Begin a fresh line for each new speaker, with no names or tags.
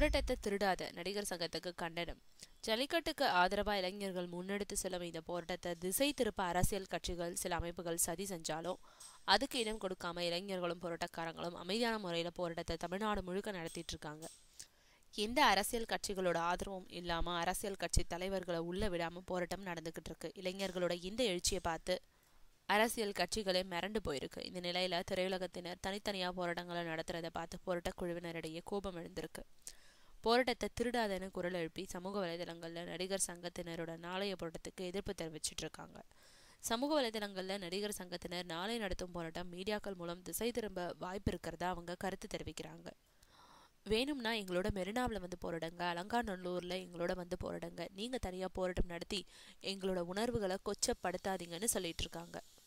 போராட்டத்தை திருடாத நடிகர் சங்கத்துக்கு கண்டனம் ஜல்லிக்கட்டுக்கு ஆதரவா இளைஞர்கள் முன்னெடுத்து செல்லும் இந்த போராட்டத்தை திசை திருப்ப அரசியல் கட்சிகள் சில அமைப்புகள் சதி செஞ்சாலும் அதுக்கு இடம் கொடுக்காம இளைஞர்களும் போராட்டக்காரங்களும் அமைதியான முறையில போராட்டத்தை தமிழ்நாடு முழுக்க நடத்திட்டு இருக்காங்க எந்த அரசியல் கட்சிகளோட ஆதரவும் இல்லாம அரசியல் கட்சி தலைவர்களை உள்ள விடாம போராட்டம் நடந்துகிட்டு இருக்கு இளைஞர்களோட இந்த எழுச்சியை பார்த்து அரசியல் கட்சிகளே மிரண்டு போயிருக்கு இந்த நிலையில திரையுலகத்தினர் தனித்தனியா போராட்டங்களை நடத்துறதை பார்த்து போராட்ட குழுவினரிடையே கோபம் எழுந்திருக்கு போராட்டத்தை திருடாதன்னு குரல் எழுப்பி சமூக வலைதளங்கள்ல நடிகர் சங்கத்தினரோட நாளைய போராட்டத்துக்கு எதிர்ப்பு தெரிவிச்சிட்டு இருக்காங்க சமூக வலைதளங்கள்ல நடிகர் சங்கத்தினர் நாளை நடத்தும் போராட்டம் மீடியாக்கள் மூலம் திசை திரும்ப வாய்ப்பு இருக்கிறதா அவங்க கருத்து தெரிவிக்கிறாங்க வேணும்னா எங்களோட மெரினாவில் வந்து போராடுங்க அலங்காநல்லூர்ல எங்களோட வந்து போராடுங்க நீங்க தனியா போராட்டம் நடத்தி எங்களோட உணர்வுகளை கொச்சப்படுத்தாதீங்கன்னு சொல்லிட்டு இருக்காங்க